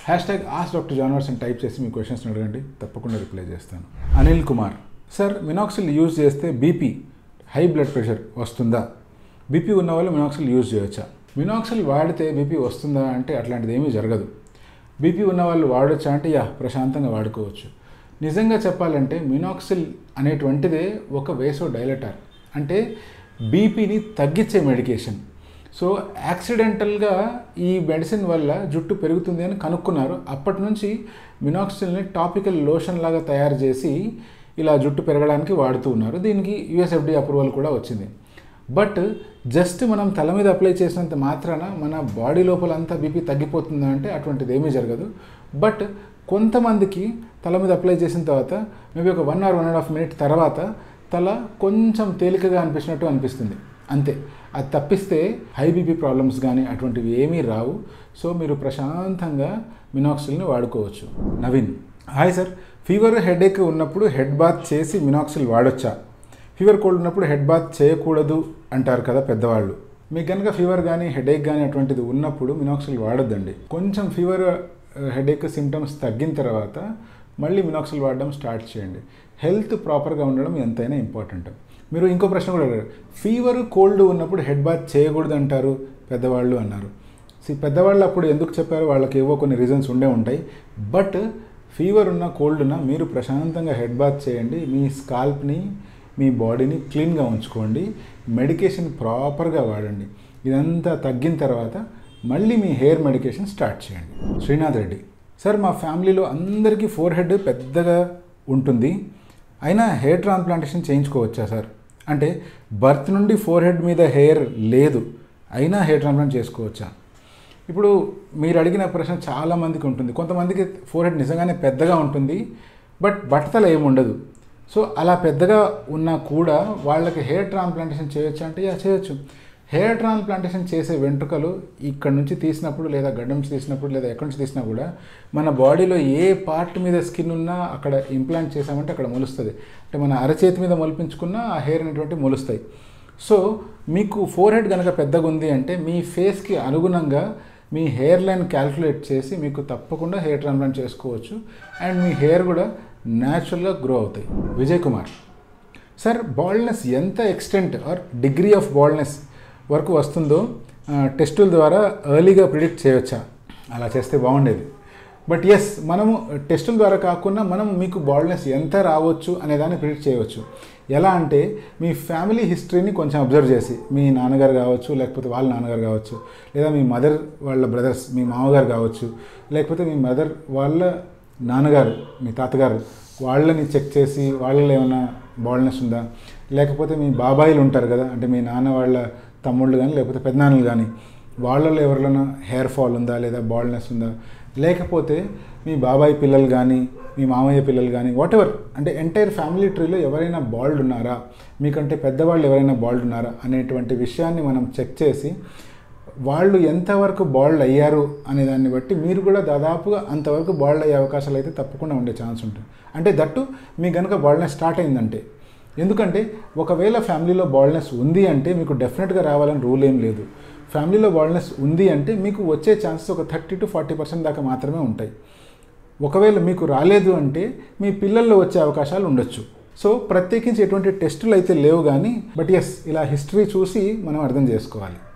hash tag ask doctor జాన్వర్స్ అని type చేసి మీ క్వశ్చన్స్ అడగండి తప్పకుండా రిప్లై చేస్తాను Anil Kumar sir Minoxil use చేస్తే బీపీ హై బ్లడ్ ప్రెషర్ వస్తుందా బీపీ ఉన్న వాళ్ళు మినాక్సిల్ యూజ్ చేయొచ్చా మినాక్సిల్ వాడితే బీపీ వస్తుందా అంటే అట్లాంటిది ఏమీ జరగదు బీపీ ఉన్న వాళ్ళు వాడొచ్చా అంటే యా ప్రశాంతంగా వాడుకోవచ్చు నిజంగా చెప్పాలంటే మినాక్సిల్ అనేటువంటిదే ఒక వేసో డైలటార్ అంటే బీపీని తగ్గించే మెడికేషన్ సో యాక్సిడెంటల్గా ఈ మెడిసిన్ వల్ల జుట్టు పెరుగుతుంది అని కనుక్కున్నారు అప్పటి నుంచి మినాక్సిల్ని టాపికల్ లోషన్ లాగా తయారు చేసి ఇలా జుట్టు పెరగడానికి వాడుతూ ఉన్నారు దీనికి యుఎస్ఎఫ్డి అప్రూవల్ కూడా వచ్చింది బట్ జస్ట్ మనం తల మీద అప్లై చేసినంత మాత్రాన మన బాడీ లోపల అంతా బీపీ తగ్గిపోతుందా అంటే అటువంటిది ఏమీ జరగదు బట్ కొంతమందికి తల మీద అప్లై చేసిన తర్వాత మేబీ ఒక one or one and half minute తర్వాత తల కొంచెం తేలికగా అనిపించినట్టు అనిపిస్తుంది అంతే అది తప్పిస్తే హై బీపీ ప్రాబ్లమ్స్ కానీ అటువంటివి ఏమీ రావు సో మీరు ప్రశాంతంగా మినాక్సిల్ని వాడుకోవచ్చు Naveen hi sir fever headache ఉన్నప్పుడు హెడ్ బాత్ చేసి మినాక్సిల్ వాడొచ్చా ఫీవర్ కోల్డ్ ఉన్నప్పుడు హెడ్ బాత్ చేయకూడదు అంటారు కదా పెద్దవాళ్ళు మీకు కనుక ఫీవర్ కానీ హెడేక్ కానీ అటువంటిది ఉన్నప్పుడు మినాక్సిల్ వాడొద్దండి కొంచెం ఫీవర్ హెడేక్ సిమ్టమ్స్ తగ్గిన తర్వాత మళ్ళీ మినాక్సిల్ వాడడం స్టార్ట్ చేయండి హెల్త్ ప్రాపర్గా ఉండడం ఎంతైనా ఇంపార్టెంట్ మీరు ఇంకో ప్రశ్న కూడా అడిగారు ఫీవర్ కోల్డ్ ఉన్నప్పుడు హెడ్ బాత్ చేయకూడదు అంటారు పెద్దవాళ్ళు అన్నారు సి పెద్దవాళ్ళు అప్పుడు ఎందుకు చెప్పారు వాళ్ళకి ఏవో కొన్ని రీజన్స్ ఉండే ఉంటాయి బట్ ఫీవర్ ఉన్న కోల్డ్ ఉన్న మీరు ప్రశాంతంగా హెడ్ బాత్ చేయండి మీ స్కాల్ప్ని మీ బాడీని క్లీన్గా ఉంచుకోండి మెడికేషన్ ప్రాపర్గా వాడండి ఇదంతా తగ్గిన తర్వాత మళ్ళీ మీ హెయిర్ మెడికేషన్ స్టార్ట్ చేయండి శ్రీనాథ్ రెడ్డి సార్ మా ఫ్యామిలీలో అందరికీ ఫోర్ హెడ్ పెద్దగా ఉంటుంది అయినా హెయిర్ ట్రాన్స్ప్లాంటేషన్ చేయించుకోవచ్చా సార్ అంటే బర్త్ నుండి ఫోర్ హెడ్ మీద హెయిర్ లేదు అయినా హెయిర్ ట్రాన్స్ప్లాంట్ చేసుకోవచ్చా ఇప్పుడు మీరు అడిగిన ప్రశ్న చాలామందికి ఉంటుంది కొంతమందికి ఫోర్ హెడ్ నిజంగానే పెద్దగా ఉంటుంది బట్ బట్టతల ఏమి ఉండదు సో అలా పెద్దగా ఉన్నా కూడా వాళ్ళకి హెయిర్ ట్రాన్స్ప్లాంటేషన్ చేయొచ్చు అంటే యా చేయొచ్చు హెయిర్ ట్రాన్స్ప్లాంటేషన్ చేసే వెంట్రుకలు ఇక్కడ నుంచి తీసినప్పుడు లేదా గడ్డ నుంచి తీసినప్పుడు లేదా ఎక్కడి నుంచి తీసినా కూడా మన బాడీలో ఏ పార్ట్ మీద స్కిన్ ఉన్నా అక్కడ ఇంప్లాంట్ చేసామంటే అక్కడ మొలుస్తుంది అంటే మన అరచేతి మీద మొలిపించుకున్న ఆ హెయిర్ అనేటువంటి మొలుస్తాయి సో మీకు ఫోర్ హెడ్ కనుక పెద్దగా ఉంది అంటే మీ ఫేస్కి అనుగుణంగా మీ హెయిర్ లైన్ క్యాల్కులేట్ చేసి మీకు తప్పకుండా హెయిర్ ట్రాన్స్ప్లాంట్ చేసుకోవచ్చు అండ్ మీ హెయిర్ కూడా న్యాచురల్గా గ్రో అవుతాయి విజయ్ కుమార్ సార్ బాల్డ్నెస్ ఎంత extent or degree of baldness వరకు వస్తుందో టెస్టుల ద్వారా ఎర్లీగా ప్రిడిక్ట్ చేయవచ్చా అలా చేస్తే బాగుండేది బట్ ఎస్ మనము టెస్టుల ద్వారా కాకుండా మనం మీకు బాల్డ్నెస్ ఎంత రావచ్చు అనే దాన్ని ప్రిడిక్ట్ చేయవచ్చు ఎలా అంటే మీ ఫ్యామిలీ హిస్టరీని కొంచెం అబ్జర్వ్ చేసి మీ నాన్నగారు కావచ్చు లేకపోతే వాళ్ళ నాన్నగారు కావచ్చు లేదా మీ మదర్ వాళ్ళ బ్రదర్స్ మీ మామగారు కావచ్చు లేకపోతే మీ మదర్ వాళ్ళ నాన్నగారు మీ తాతగారు వాళ్ళని చెక్ చేసి వాళ్ళలో ఏమైనా బాల్డ్నెస్ ఉందా లేకపోతే మీ బాబాయిలు ఉంటారు కదా అంటే మీ నాన్న వాళ్ళ తమ్ముళ్ళు కానీ లేకపోతే పెద్దనాన్నలు కానీ వాళ్ళలో ఎవరిలోనైనా హెయిర్ ఫాల్ ఉందా లేదా బాల్డ్నెస్ ఉందా లేకపోతే మీ బాబాయ్ పిల్లలు కానీ మీ మామయ్య పిల్లలు కానీ వాట్ ఎవర్ అంటే ఎంటైర్ ఫ్యామిలీ ట్రీలో ఎవరైనా బాల్డ్ ఉన్నారా మీకంటే పెద్దవాళ్ళు ఎవరైనా బాల్డ్ ఉన్నారా అనేటువంటి విషయాన్ని మనం చెక్ చేసి వాళ్ళు ఎంతవరకు బాల్డ్ అయ్యారు అనే దాన్ని బట్టి మీరు కూడా దాదాపుగా అంతవరకు బాల్డ్ అయ్యే అవకాశాలు అయితే తప్పకుండా ఉండే ఛాన్స్ ఉంటుంది అంటే దట్టు మీ కనుక బాల్డ్నెస్ స్టార్ట్ అయిందంటే ఎందుకంటే ఒకవేళ ఫ్యామిలీలో బాల్డ్నెస్ ఉంది అంటే మీకు డెఫినెట్గా రావాలని రూల్ ఏం లేదు ఫ్యామిలీలో బాల్డ్నెస్ ఉంది అంటే మీకు వచ్చే ఛాన్సెస్ ఒక థర్టీ టు ఫార్టీ పర్సెంట్ దాకా మాత్రమే ఉంటాయి ఒకవేళ మీకు రాలేదు అంటే మీ పిల్లల్లో వచ్చే అవకాశాలు ఉండొచ్చు సో ప్రత్యేకించి ఎటువంటి టెస్టులు అయితే లేవు కానీ బట్ ఎస్ ఇలా హిస్టరీ చూసి మనం అర్థం చేసుకోవాలి